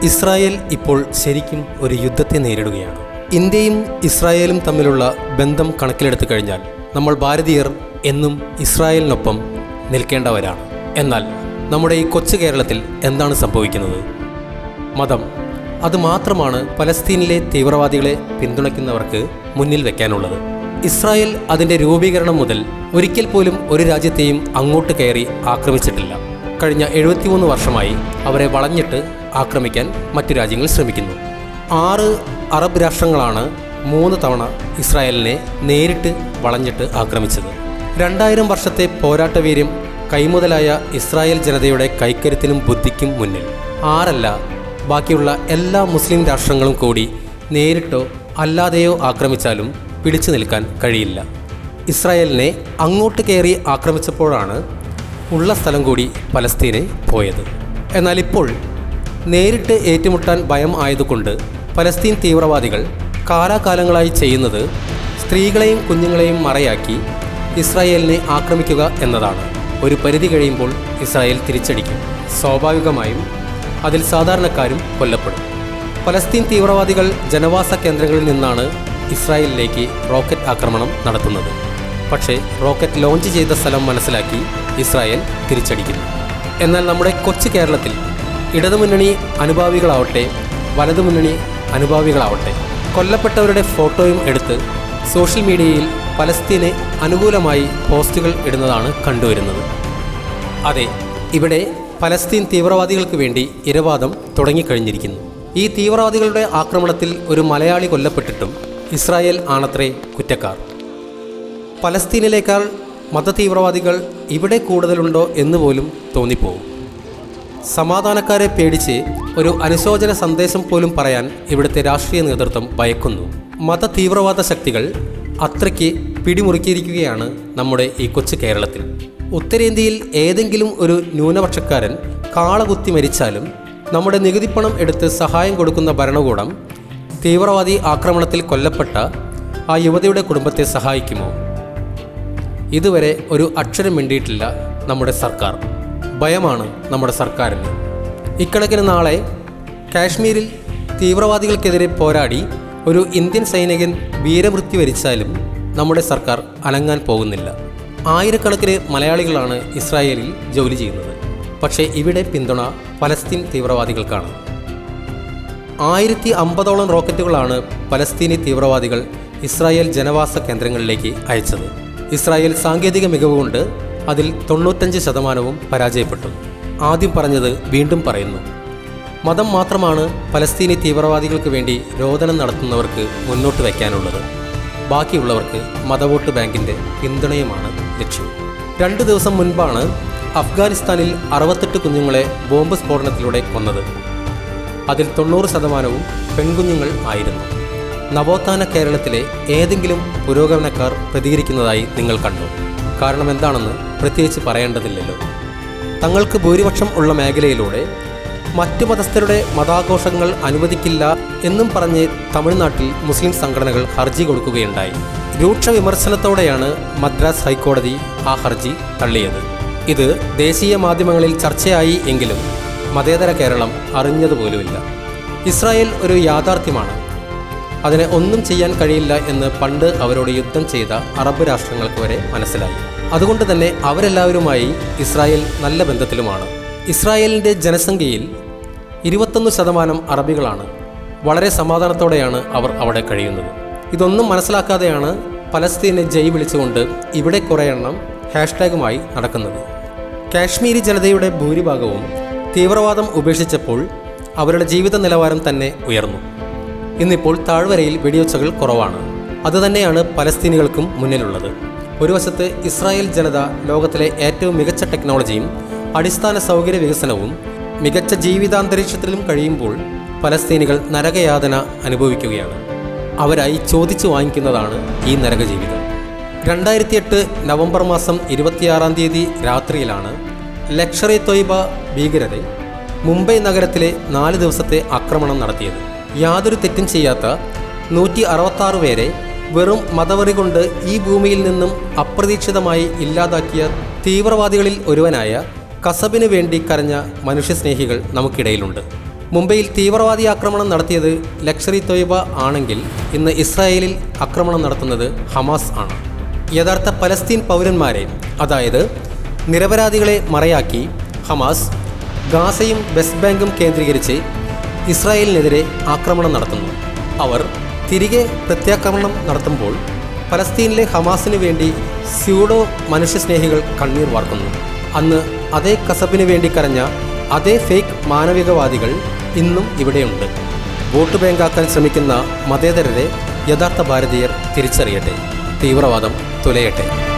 Israel ഇപ്പോൾ ശരിക്കും ഒരു യുദ്ധത്തെ നേരിടുകയാണ് ഇന്ത്യയും ഇസ്രായേലും തമ്മിലുള്ള ബന്ധം കണക്കിലെടുത്തു കഴിഞ്ഞാൽ നമ്മൾ ഭാരതീയർ എന്നും ഇസ്രായേലിനൊപ്പം നിൽക്കേണ്ടവരാണ് എന്നാൽ നമ്മുടെ ഈ കൊച്ചു കേരളത്തിൽ എന്താണ് സംഭവിക്കുന്നത് മതം അത് മാത്രമാണ് പലസ്തീനിലെ തീവ്രവാദികളെ പിന്തുണയ്ക്കുന്നവർക്ക് മുന്നിൽ വെക്കാനുള്ളത് ഇസ്രായേൽ അതിൻ്റെ രൂപീകരണം മുതൽ ഒരിക്കൽ പോലും ഒരു രാജ്യത്തെയും അങ്ങോട്ട് കയറി ആക്രമിച്ചിട്ടില്ല കഴിഞ്ഞ എഴുപത്തിമൂന്ന് വർഷമായി അവരെ വളഞ്ഞിട്ട് ആക്രമിക്കാൻ മറ്റു രാജ്യങ്ങൾ ശ്രമിക്കുന്നു ആറ് അറബ് രാഷ്ട്രങ്ങളാണ് മൂന്ന് തവണ ഇസ്രായേലിനെ നേരിട്ട് വളഞ്ഞിട്ട് ആക്രമിച്ചത് രണ്ടായിരം വർഷത്തെ പോരാട്ടവീര്യം കൈമുതലായ ഇസ്രായേൽ ജനതയുടെ കൈക്കരുത്തിനും ബുദ്ധിക്കും മുന്നിൽ ആറല്ല ബാക്കിയുള്ള എല്ലാ മുസ്ലിം രാഷ്ട്രങ്ങളും കൂടി നേരിട്ടോ അല്ലാതെയോ ആക്രമിച്ചാലും പിടിച്ചു നിൽക്കാൻ കഴിയില്ല ഇസ്രായേലിനെ അങ്ങോട്ട് കയറി ആക്രമിച്ചപ്പോഴാണ് ഉള്ള സ്ഥലം കൂടി പലസ്തീന് പോയത് എന്നാൽ ഇപ്പോൾ നേരിട്ട് ഏറ്റുമുട്ടാൻ ഭയം ആയതുകൊണ്ട് പലസ്തീൻ തീവ്രവാദികൾ കാലാകാലങ്ങളായി ചെയ്യുന്നത് സ്ത്രീകളെയും കുഞ്ഞുങ്ങളെയും മറയാക്കി ഇസ്രായേലിനെ ആക്രമിക്കുക എന്നതാണ് ഒരു പരിധി കഴിയുമ്പോൾ ഇസ്രായേൽ തിരിച്ചടിക്കും സ്വാഭാവികമായും അതിൽ സാധാരണക്കാരും കൊല്ലപ്പെടും പലസ്തീൻ തീവ്രവാദികൾ ജനവാസ കേന്ദ്രങ്ങളിൽ നിന്നാണ് ഇസ്രായേലിലേക്ക് റോക്കറ്റ് ആക്രമണം നടത്തുന്നത് പക്ഷേ റോക്കറ്റ് ലോഞ്ച് ചെയ്ത സ്ഥലം മനസ്സിലാക്കി ഇസ്രായേൽ തിരിച്ചടിക്കുന്നു എന്നാൽ നമ്മുടെ കൊച്ചു കേരളത്തിൽ ഇടതുമുന്നണി അനുഭാവികളാവട്ടെ വലതുമുന്നണി അനുഭാവികളാവട്ടെ കൊല്ലപ്പെട്ടവരുടെ ഫോട്ടോയും എടുത്ത് സോഷ്യൽ മീഡിയയിൽ പലസ്തീന് അനുകൂലമായി പോസ്റ്റുകൾ ഇടുന്നതാണ് കണ്ടുവരുന്നത് അതെ ഇവിടെ പലസ്തീൻ തീവ്രവാദികൾക്ക് വേണ്ടി ഇരവാദം തുടങ്ങിക്കഴിഞ്ഞിരിക്കുന്നു ഈ തീവ്രവാദികളുടെ ആക്രമണത്തിൽ ഒരു മലയാളി കൊല്ലപ്പെട്ടിട്ടും ഇസ്രായേൽ ആണത്രേ കുറ്റക്കാർ പലസ്തീനിലേക്കാൾ മതതീവ്രവാദികൾ ഇവിടെ കൂടുതലുണ്ടോ എന്ന് പോലും തോന്നിപ്പോവും സമാധാനക്കാരെ പേടിച്ച് ഒരു അനുശോചന സന്ദേശം പോലും പറയാൻ ഇവിടുത്തെ രാഷ്ട്രീയ നേതൃത്വം ഭയക്കുന്നു മത തീവ്രവാദ ശക്തികൾ അത്രയ്ക്ക് പിടിമുറുക്കിയിരിക്കുകയാണ് നമ്മുടെ ഈ കൊച്ചു കേരളത്തിൽ ഉത്തരേന്ത്യയിൽ ഏതെങ്കിലും ഒരു ന്യൂനപക്ഷക്കാരൻ കാളകുത്തി മരിച്ചാലും നമ്മുടെ നികുതിപ്പണം എടുത്ത് സഹായം കൊടുക്കുന്ന ഭരണകൂടം തീവ്രവാദി ആക്രമണത്തിൽ കൊല്ലപ്പെട്ട ആ യുവതിയുടെ കുടുംബത്തെ സഹായിക്കുമോ ഇതുവരെ ഒരു അക്ഷരം മിണ്ടിയിട്ടില്ല നമ്മുടെ സർക്കാർ ഭയമാണ് നമ്മുടെ സർക്കാരിന് ഇക്കണക്കിന് നാളെ കാശ്മീരിൽ തീവ്രവാദികൾക്കെതിരെ പോരാടി ഒരു ഇന്ത്യൻ സൈനികൻ വീരമൃത്യു വരിച്ചാലും നമ്മുടെ സർക്കാർ അനങ്ങാൻ പോകുന്നില്ല ആയിരക്കണക്കിന് മലയാളികളാണ് ഇസ്രായേലിൽ ജോലി ചെയ്യുന്നത് പക്ഷേ ഇവിടെ പിന്തുണ പലസ്തീൻ തീവ്രവാദികൾക്കാണ് ആയിരത്തി അമ്പതോളം റോക്കറ്റുകളാണ് പലസ്തീനി തീവ്രവാദികൾ ഇസ്രായേൽ ജനവാസ കേന്ദ്രങ്ങളിലേക്ക് അയച്ചത് ഇസ്രായേൽ സാങ്കേതിക മികവ് കൊണ്ട് അതിൽ തൊണ്ണൂറ്റഞ്ച് ശതമാനവും പരാജയപ്പെട്ടു ആദ്യം പറഞ്ഞത് വീണ്ടും പറയുന്നു മതം മാത്രമാണ് പലസ്തീനി തീവ്രവാദികൾക്ക് വേണ്ടി രോദനം നടത്തുന്നവർക്ക് മുന്നോട്ട് വയ്ക്കാനുള്ളത് ബാക്കിയുള്ളവർക്ക് മതവോട്ട് ബാങ്കിൻ്റെ പിന്തുണയുമാണ് ലക്ഷ്യം രണ്ട് ദിവസം മുൻപാണ് അഫ്ഗാനിസ്ഥാനിൽ അറുപത്തെട്ട് കുഞ്ഞുങ്ങളെ ബോംബ് സ്ഫോടനത്തിലൂടെ കൊന്നത് അതിൽ തൊണ്ണൂറ് ശതമാനവും പെൺകുഞ്ഞുങ്ങൾ ആയിരുന്നു നവോത്ഥാന കേരളത്തിലെ ഏതെങ്കിലും പുരോഗമനക്കാർ പ്രതികരിക്കുന്നതായി നിങ്ങൾ കണ്ടു കാരണം എന്താണെന്ന് പ്രത്യേകിച്ച് പറയേണ്ടതില്ലല്ലോ തങ്ങൾക്ക് ഭൂരിപക്ഷം ഉള്ള മേഖലയിലൂടെ മറ്റു മതസ്ഥരുടെ മതാഘോഷങ്ങൾ അനുവദിക്കില്ല എന്നും പറഞ്ഞ് തമിഴ്നാട്ടിൽ മുസ്ലിം സംഘടനകൾ ഹർജി കൊടുക്കുകയുണ്ടായി രൂക്ഷ വിമർശനത്തോടെയാണ് മദ്രാസ് ഹൈക്കോടതി ആ ഹർജി തള്ളിയത് ഇത് ദേശീയ മാധ്യമങ്ങളിൽ ചർച്ചയായി എങ്കിലും മതേതര കേരളം അറിഞ്ഞതുപോലുമില്ല ഇസ്രായേൽ ഒരു യാഥാർത്ഥ്യമാണ് അതിനെ ഒന്നും ചെയ്യാൻ കഴിയില്ല എന്ന് പണ്ട് അവരോട് യുദ്ധം ചെയ്ത അറബ് രാഷ്ട്രങ്ങൾക്ക് വരെ മനസ്സിലായി അതുകൊണ്ട് തന്നെ അവരെല്ലാവരുമായി ഇസ്രായേൽ നല്ല ബന്ധത്തിലുമാണ് ഇസ്രായേലിൻ്റെ ജനസംഖ്യയിൽ ഇരുപത്തൊന്ന് ശതമാനം അറബികളാണ് വളരെ സമാധാനത്തോടെയാണ് അവർ അവിടെ കഴിയുന്നത് ഇതൊന്നും മനസ്സിലാക്കാതെയാണ് പലസ്തീനെ ജയ് വിളിച്ചുകൊണ്ട് ഇവിടെ കുറേ എണ്ണം ഹാഷ്ടാഗുമായി നടക്കുന്നത് കാശ്മീരി ജനതയുടെ ഭൂരിഭാഗവും തീവ്രവാദം ഉപേക്ഷിച്ചപ്പോൾ അവരുടെ ജീവിത നിലവാരം തന്നെ ഉയർന്നു ഇന്നിപ്പോൾ താഴ്വരയിൽ വെടിയൊച്ചകൾ കുറവാണ് അതുതന്നെയാണ് പലസ്തീനികൾക്കും മുന്നിലുള്ളത് ഒരു വശത്ത് ഇസ്രായേൽ ജനത ലോകത്തിലെ ഏറ്റവും മികച്ച ടെക്നോളജിയും അടിസ്ഥാന സൗകര്യ വികസനവും മികച്ച ജീവിതാന്തരീക്ഷത്തിലും കഴിയുമ്പോൾ പലസ്തീനികൾ നരകയാതന അനുഭവിക്കുകയാണ് അവരായി ചോദിച്ചു വാങ്ങിക്കുന്നതാണ് ഈ നരകജീവിതം രണ്ടായിരത്തി എട്ട് നവംബർ മാസം ഇരുപത്തിയാറാം തീയതി രാത്രിയിലാണ് ലക്ഷറി തൊയ്ബ ഭീകരരെ മുംബൈ നഗരത്തിലെ നാല് ദിവസത്തെ ആക്രമണം നടത്തിയത് യാതൊരു തെറ്റും ചെയ്യാത്ത നൂറ്റി അറുപത്താറ് പേരെ വെറും മതവെറി കൊണ്ട് ഈ ഭൂമിയിൽ നിന്നും അപ്രതീക്ഷിതമായി ഇല്ലാതാക്കിയ തീവ്രവാദികളിൽ ഒരുവനായ കസബിന് വേണ്ടി കരഞ്ഞ മനുഷ്യസ്നേഹികൾ നമുക്കിടയിലുണ്ട് മുംബൈയിൽ തീവ്രവാദി ആക്രമണം നടത്തിയത് ലക്ഷറി തൊയ്ബ ആണെങ്കിൽ ഇന്ന് ഇസ്രായേലിൽ ആക്രമണം നടത്തുന്നത് ഹമാസ് ആണ് യഥാർത്ഥ പലസ്തീൻ പൗരന്മാരെ അതായത് നിരപരാധികളെ മറയാക്കി ഹമാസ് ഗാസയും വെസ്റ്റ് ബാങ്കും കേന്ദ്രീകരിച്ച് ഇസ്രായേലിനെതിരെ ആക്രമണം നടത്തുന്നു അവർ തിരികെ പ്രത്യാക്രമണം നടത്തുമ്പോൾ പലസ്തീനിലെ ഹമാസിന് വേണ്ടി സ്യൂഡോ മനുഷ്യസ്നേഹികൾ കണ്ണീർ വാർക്കുന്നു അന്ന് അതേ കസബിന് വേണ്ടി കരഞ്ഞ അതേ ഫേക്ക് മാനവികവാദികൾ ഇന്നും ഇവിടെയുണ്ട് വോട്ട് ബാങ്കാക്കാൻ ശ്രമിക്കുന്ന മതേതരരെ യഥാർത്ഥ ഭാരതീയർ തിരിച്ചറിയട്ടെ തീവ്രവാദം തുലയട്ടെ